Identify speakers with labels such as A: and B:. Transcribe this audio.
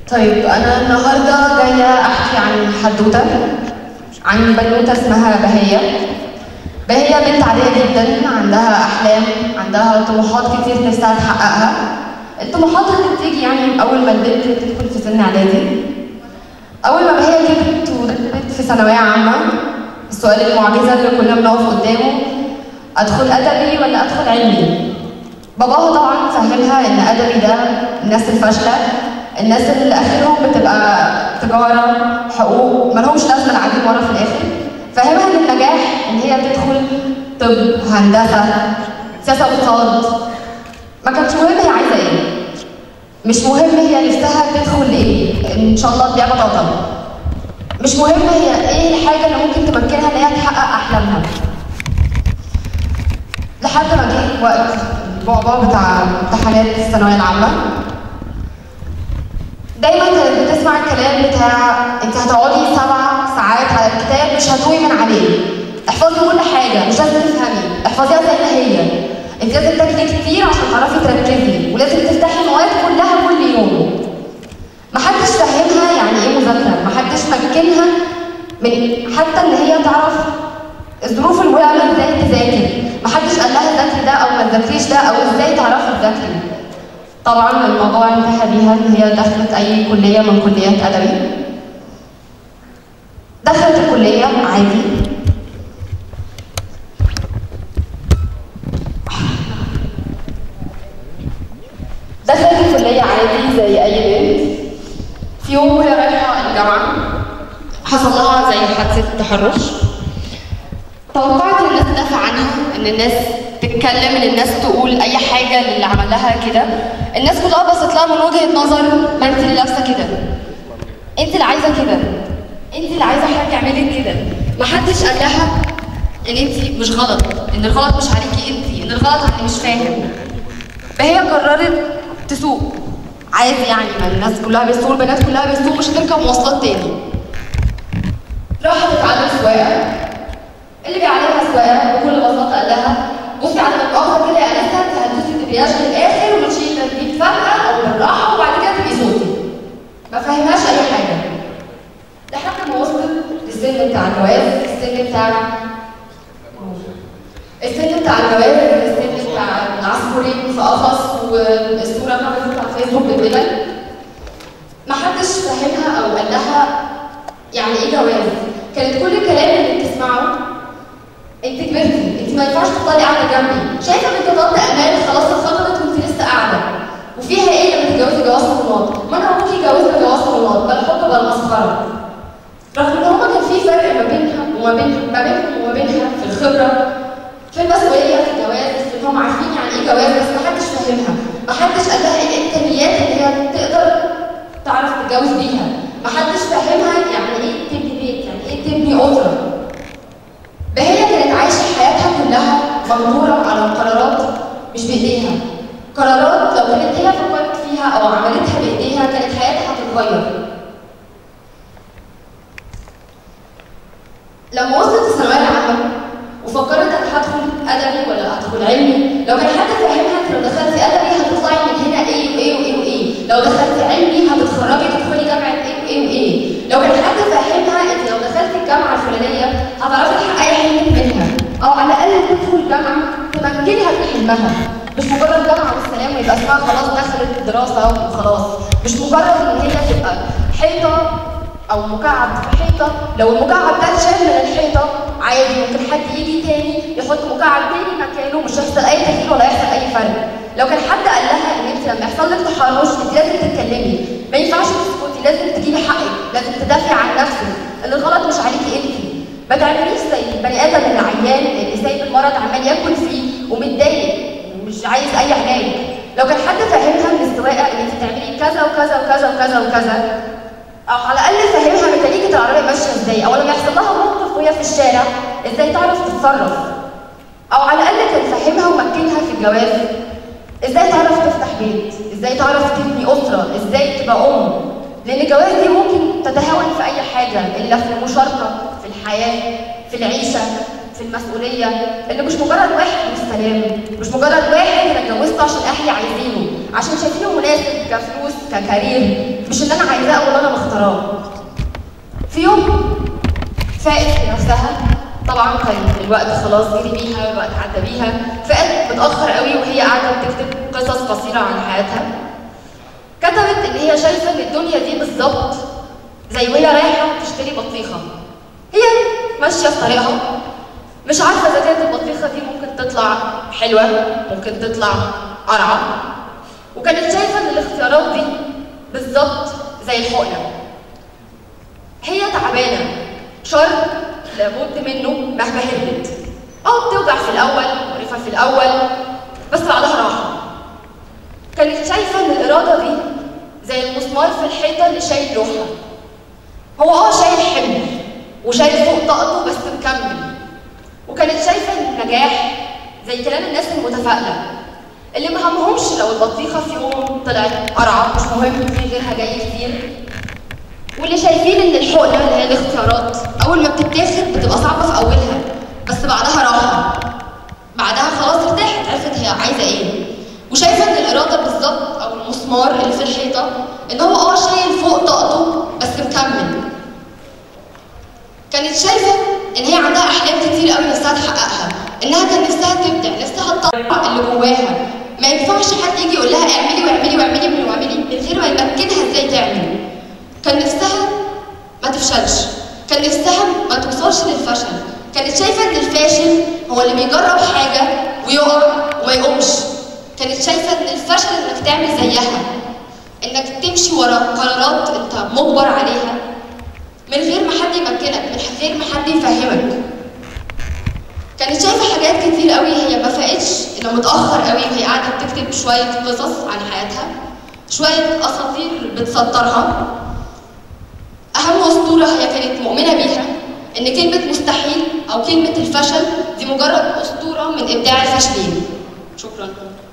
A: طيب أنا النهاردة جاية أحكي عن حدوتة عن بنوتة اسمها بهية بهية بنت عادية جدا عندها أحلام عندها طموحات كتير نفسها تحققها الطموحات اللي بتيجي يعني أول ما البنت تدخل في سن إعدادي أول ما بهية كبرت ودخلت في ثانوية عامة السؤال المعجزة اللي كنا بنقف قدامه أدخل أدبي ولا أدخل علمي باباها طبعا فهمها ان ادبي ده الناس الفاشله الناس اللي اخرهم بتبقى تجاره حقوق مالهمش لازمه قاعدين ورا في الاخر فهمها ان النجاح ان هي تدخل طب هندسه سياسه اقتصاد ما كانش مهم هي عايزه ايه مش مهم هي نفسها تدخل ايه ان شاء الله تبيع بطاطا مش مهم هي ايه الحاجه اللي ممكن تمكنها ان هي تحقق احلامها لحد ما جه وقت البعبع بتاع امتحانات الثانويه العامه دايما كانت بتسمع الكلام بتاع انت هتقعدي سبع ساعات على الكتاب مش هتقومي من عليه احفظي كل حاجه مش لازم تفهمي احفظيها زي ما هي انت لازم تاكلي كتير عشان تعرفي تركزي ولازم تفتحي المواد كلها كل يوم محدش فهمها يعني ايه مذاكره محدش مكنها من حتى ان هي تعرف الظروف الملائمه ازاي تذاكر محدش قال لها ذاكري ده او ما تذاكريش ده او ازاي تعرفي تذاكري طبعا الموضوع انتهى بيها ان هي دخلت اي كليه من كليات ادبي دخلت الكليه عادي دخلت الكليه عادي زي اي بنت في يوم وهي رايحه الجامعه حصل لها زي حادثه تحرش توقعت ان الناس تدافع عنها ان الناس تتكلم ان الناس تقول اي حاجه للي عمل لها كده الناس كلها بصت لها من وجهه نظر ما انت اللي لابسه كده انت اللي عايزه كده انت اللي عايزه حد يعملك كده ما حدش قال لها ان انت مش غلط ان الغلط مش عليكي انت ان الغلط على اللي مش فاهم فهي قررت تسوق عادي يعني ما الناس كلها بتسوق البنات كلها بتسوق مش هتركب مواصلات تاني راحت تتعلم سواقه اللي بيعلمها سواقه بكل بساطه قال لها بصي على المؤاخذه كده يا انسه انت هتدوسي الدبرياج للاخر وتشيلي تدريب فجاه او بالراحه وبعد كده تبقي صوتي ما فهمهاش اي حاجه لحد ما وصلت للسن بتاع الجواز السن بتاع السن بتاع الجواز السن بتاع العصفورين في قفص والصوره كانت على الفيسبوك بالدبل ما حدش فهمها او قال لها يعني ايه جواز كانت كل الكلام اللي بتسمعه انت كبرتي انت ما ينفعش تفضلي قاعده جنبي شايفه بنت طنط امان خلاص اتخطبت وانت لسه قاعده وفيها ايه لما تتجوزي جواز صالونات ما انا ابوكي جوزنا جواز صالونات بل حب بل مسخره رغم ان هما كان في فرق ما بينها وما بين ما بينهم وما بينها في الخبره في المسؤوليه في الجواز في انهم عارفين يعني ايه جواز بس ما حدش فاهمها ما حدش قال لها ايه الامكانيات اللي هي تقدر تعرف تتجوز بيها ما حدش فاهمها يعني ايه تبني بيت يعني ايه تبني اسره فهي كانت عايشة حياتها كلها مجبورة على قرارات مش بإيديها قرارات لو كانت هي فكرت فيها أو عملتها بإيديها كانت حياتها هتتغير لما وصلت الثانوية العامة وفكرت أنا هدخل أدبي ولا هدخل علمي لو كان حد فاهمها أنت لو دخلتي أدبي هتطلعي من هنا إيه وإيه وإيه وإيه لو دخلتي علمي هتتخرجي تدخلي جامعة إيه وإيه وإيه لو كان حد فاهمها أنت لو دخلتي الجامعة الفلانية هتعرفي تحققي حلمك منها او على الاقل تدخل جامعه تمكنها من حلمها مش مجرد جامعه والسلام ويبقى اسمها خلاص دخلت دراسه وخلاص مش مجرد ان هي تبقى حيطه او مكعب في حيطه لو المكعب ده اتشال من الحيطه عادي ممكن حد يجي تاني يحط مكعب تاني مكانه مش هيحصل اي تغيير ولا هيحصل اي فرق لو كان حد قال لها ان انت لما يحصل لك تحرش انت لازم تتكلمي ما ينفعش تسكتي لازم تجيبي حقك لازم تدافعي عن نفسك ان الغلط مش عليكي انت ما تعمليش زي البني ادم العيان اللي سايب المرض عمال ياكل فيه ومتضايق ومش عايز اي علاج لو كان حد فاهمها من السواقه ان انت تعملي كذا وكذا وكذا وكذا وكذا او على الاقل فهمها ميكانيكه العربيه ماشيه ازاي او لما يحصل لها موقف وهي في الشارع ازاي تعرف تتصرف او على الاقل كان فهمها ومكنها في الجواز ازاي تعرف تفتح بيت ازاي تعرف تبني اسره ازاي تبقى ام لان الجواز دي ممكن تتهاون في اي حاجه الا في المشاركه في الحياه في العيشه في المسؤوليه اللي مش مجرد واحد بالسلام مش مجرد واحد انا اتجوزته عشان اهلي عايزينه عشان شايفينه مناسب كفلوس ككارير مش اللي انا عايزاه او اللي انا مختاراه في يوم فاقت لنفسها طبعا كان الوقت خلاص جري بيها الوقت عدى بيها فقت متاخر قوي وهي قاعده بتكتب قصص قصيره عن حياتها كتبت ان هي شايفه ان الدنيا دي بالظبط زي وهي رايحه تشتري بطيخه هي ماشيه في طريقها مش عارفه اذا كانت البطيخه دي ممكن تطلع حلوه ممكن تطلع قرعه وكانت شايفه ان الاختيارات دي بالظبط زي الحقنه هي تعبانه شر لابد منه مهما هربت اه بتوجع في الاول مقرفه في الاول بس بعدها راحه كانت شايفه ان الاراده دي زي المسمار في الحيطه اللي شايل لوحه هو اه شايل حمل وشايل فوق طاقته بس مكمل وكانت شايفه ان النجاح زي كلام الناس المتفائله اللي ما همهمش لو البطيخه في يوم طلعت قرعه مش مهم في غيرها جاي كتير واللي شايفين ان الحقنه اللي هي الاختيارات اول ما بتتاخد بتبقى صعبه في اولها بس بعدها راحه بعدها خلاص ارتاحت عرفت هي عايزه ايه وشايفه ان الاراده بالظبط او المسمار اللي في الحيطه ان هو اه شايل فوق طاقته بس مكمل كانت شايفه ان هي عندها احلام كتير قوي نفسها تحققها انها كان نفسها تبدع نفسها تطلع اللي جواها ما ينفعش حد يجي يقول لها اعملي واعملي واعملي واعملي من غير ما يمكنها ازاي تعمل كان نفسها ما تفشلش كان نفسها ما توصلش للفشل كانت شايفه ان الفاشل هو اللي بيجرب حاجه ويقع وما يقومش كانت شايفه ان الفشل انك تعمل زيها انك تمشي ورا قرارات انت مجبر عليها من غير ما حد يمكنك من غير ما حد يفهمك كانت شايفه حاجات كتير قوي هي ما فاقتش الا متاخر قوي وهي قاعده بتكتب شويه قصص عن حياتها شويه اساطير بتسطرها اهم اسطوره هي كانت مؤمنه بيها ان كلمه مستحيل او كلمه الفشل دي مجرد اسطوره من ابداع الفاشلين شكرا